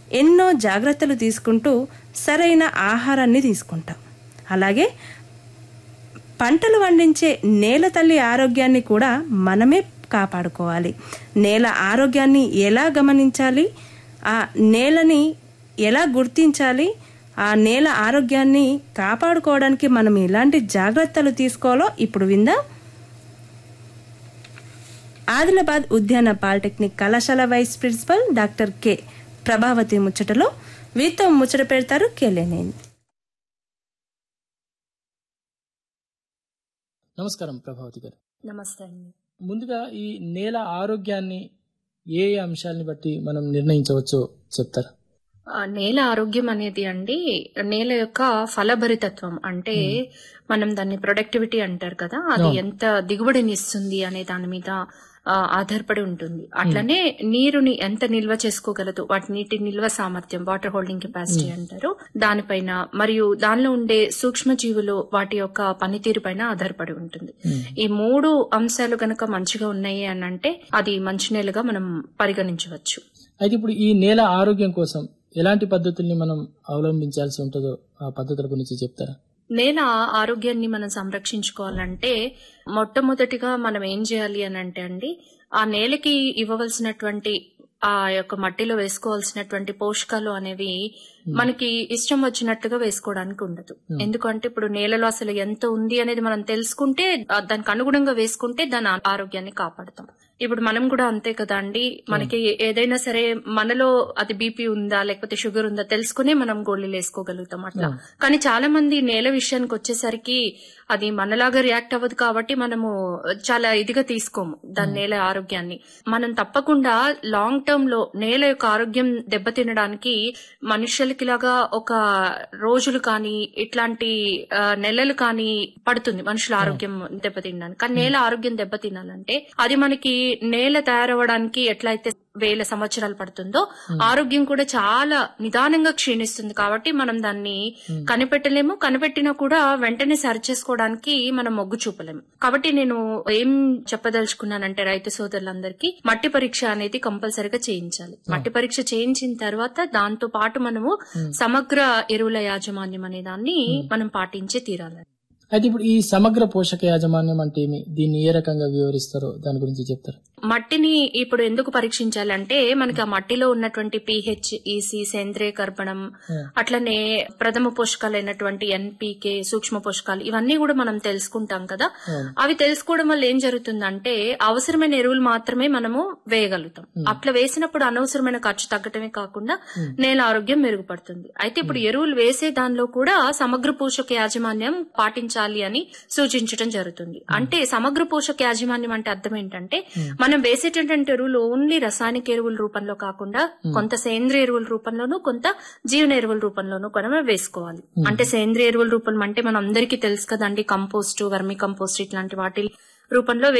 ఎన్నో జాగ్రత్తలు తీసుకుంటూ సరైన ఆహారాన్ని తీసుకుంటాం అలాగే పంటలు పండించే నేల తల్లి ఆరోగ్యాన్ని కూడా మనమే కాపాడుకోవాలి నేల ఆరోగ్యాన్ని ఎలా గమనించాలి ఆ నేలని ఎలా గుర్తించాలి ఆ నేల ఆరోగ్యాన్ని కాపాడుకోవడానికి మనం ఎలాంటి జాగ్రత్తలు తీసుకోవాలో ఇప్పుడు విందాం ఆదిలాబాద్ ఉద్యాన పాలిటెక్నిక్ కళాశాల vice principal doctor K Prabhavathi ముచ్చటలో వీరితో ముచ్చట పెడతారు కెలేనేని నమస్కారం ప్రభావతి గారు నమస్తే అండి ముందుగా ఈ నేల ఆరోగ్యాన్ని ఏ ఏ అంశాలని బట్టి మనం నిర్ణయించవచ్చో చెప్తారా ఆ, నేల ఆరోగ్యం అనేది అండి నేల యొక్క ఫలభరితత్వం అంటే మనం దాన్ని ప్రొడక్టివిటీ అంటారు కదా అది అవును. ఎంత దిగుబడిని ఇస్తుంది అనే దాని మీద ఆ, ఆధారపడి ఉంటుంది అట్లనే నీరుని ఎంత నిల్వ చేసుకోగలదు వాటి నీటి నిల్వ సామర్థ్యం వాటర్ హోల్డింగ్ కెపాసిటీ అంటారు దానిపైన మరియు దానిలో ఉండే సూక్ష్మజీవులు వాటి యొక్క పనితీరు పైన ఆధారపడి ఉంటుంది ఈ మూడు అంశాలు గనక మంచిగా ఉన్నాయి అని అంటే అది మంచి నేలగా మనం పరిగణించవచ్చు అయితే ఇప్పుడు ఈ నేల ఆరోగ్యం కోసం ఎలాంటి పద్ధతుల్ని మనం అవలంబించాల్సి ఉంటుందో ఆ పద్ధతుల గురించి చెప్తారా నేల ఆరోగ్యాన్ని మనం సంరక్షించుకోవాలంటే మొట్టమొదటిగా మనం ఏం చేయాలి అని అంటే అండి ఆ నేలకి ఇవ్వవలసినటువంటి ఆ యొక్క మట్టిలో వేసుకోవాల్సినటువంటి పోషకాలు అనేవి మనకి ఇష్టం వచ్చినట్టుగా వేసుకోవడానికి ఉండదు ఎందుకంటే ఇప్పుడు నేలలో అసలు ఎంత ఉంది అనేది మనం తెలుసుకుంటే ఆ దానికి అనుగుణంగా వేసుకుంటే దాని ఆ- ఆరోగ్యాన్ని కాపాడుతాం ఇప్పుడు మనం కూడా అంతే కదా అండి మనకి ఏదైనా సరే మనలో అది బీపీ ఉందా లేకపోతే షుగర్ ఉందా తెలుసుకునే మనం గోళీలు వేసుకోగలుగుతాం అట్లా కానీ చాలా మంది నేల విషయానికి వచ్చేసరికి అది మనలాగా రియాక్ట్ అవ్వదు కాబట్టి మనము చాలా ఇదిగా తీసుకోము దాని నేల ఆరోగ్యాన్ని మనం తప్పకుండా లాంగ్ టర్మ్ లో నేల యొక్క ఆరోగ్యం దెబ్బతినడానికి మనుషులకి లాగా ఒక రోజులు కానీ ఇట్లాంటి ఆ, నెలలు కానీ పడుతుంది మనుషుల ఆరోగ్యం దెబ్బతినడానికి కానీ నేల ఆరోగ్యం దెబ్బతినాలంటే అది మనకి నేల తయారవడానికి ఎట్లయితే వేల సంవత్సరాలు పడుతుందో ఆరోగ్యం కూడా చాలా నిదానంగా క్షీణిస్తుంది కాబట్టి మనం దాన్ని కనిపెట్టలేము కనిపెట్టినా కూడా వెంటనే సరి చేసుకోవడానికి మనం మొగ్గు చూపలేము కాబట్టి నేను ఏం చెప్పదలుచుకున్నానంటే రైతు సోదరులందరికీ మట్టి పరీక్ష అనేది కంపల్సరిగా చేయించాలి మట్టి పరీక్ష చేయించిన తర్వాత దాంతో పాటు మనము సమగ్ర ఎరువుల యాజమాన్యం అనే దాన్ని మనం పాటించే తీరాలి అయితే ఇప్పుడు ఈ సమగ్ర పోషక యాజమాన్యం అంటే ఏమి దీన్ని ఏ రకంగా వివరిస్తారో దాని గురించి చెప్తారా మట్టిని ఇప్పుడు ఎందుకు పరీక్షించాలంటే మనకి ఆ మట్టిలో ఉన్నటువంటి పిహెచ్ ఈసీ సేంద్రియ కర్బనం అట్లనే ప్రథమ పోషకాలైనటువంటి ఎన్పికే సూక్ష్మ పోషకాలు ఇవన్నీ కూడా మనం తెలుసుకుంటాం కదా అవి తెలుసుకోవడం వల్ల ఏం జరుగుతుందంటే అవసరమైన ఎరువులు మాత్రమే మనము వేయగలుగుతాం అట్లా వేసినప్పుడు అనవసరమైన ఖర్చు తగ్గటమే కాకుండా నేల ఆరోగ్యం మెరుగుపడుతుంది అయితే ఇప్పుడు ఎరువులు వేసే దానిలో కూడా సమగ్ర పోషక యాజమాన్యం పాటించాలి అని సూచించడం జరుగుతుంది అంటే సమగ్ర పోషక యాజమాన్యం అంటే అర్థం ఏంటంటే మనం వేసేటటువంటి ఎరువులు ఓన్లీ రసాయనిక ఎరువుల రూపంలో కాకుండా కొంత సేంద్రియ ఎరువుల రూపంలోనూ కొంత జీవన ఎరువుల రూపంలోనూ కూడా మనం వేసుకోవాలి అంటే సేంద్రియ ఎరువుల రూపం అంటే మనం అందరికీ తెలుసు కదండి కంపోస్ట్ వర్మి కంపోస్ట్ ఇట్లాంటి వాటి రూపంలో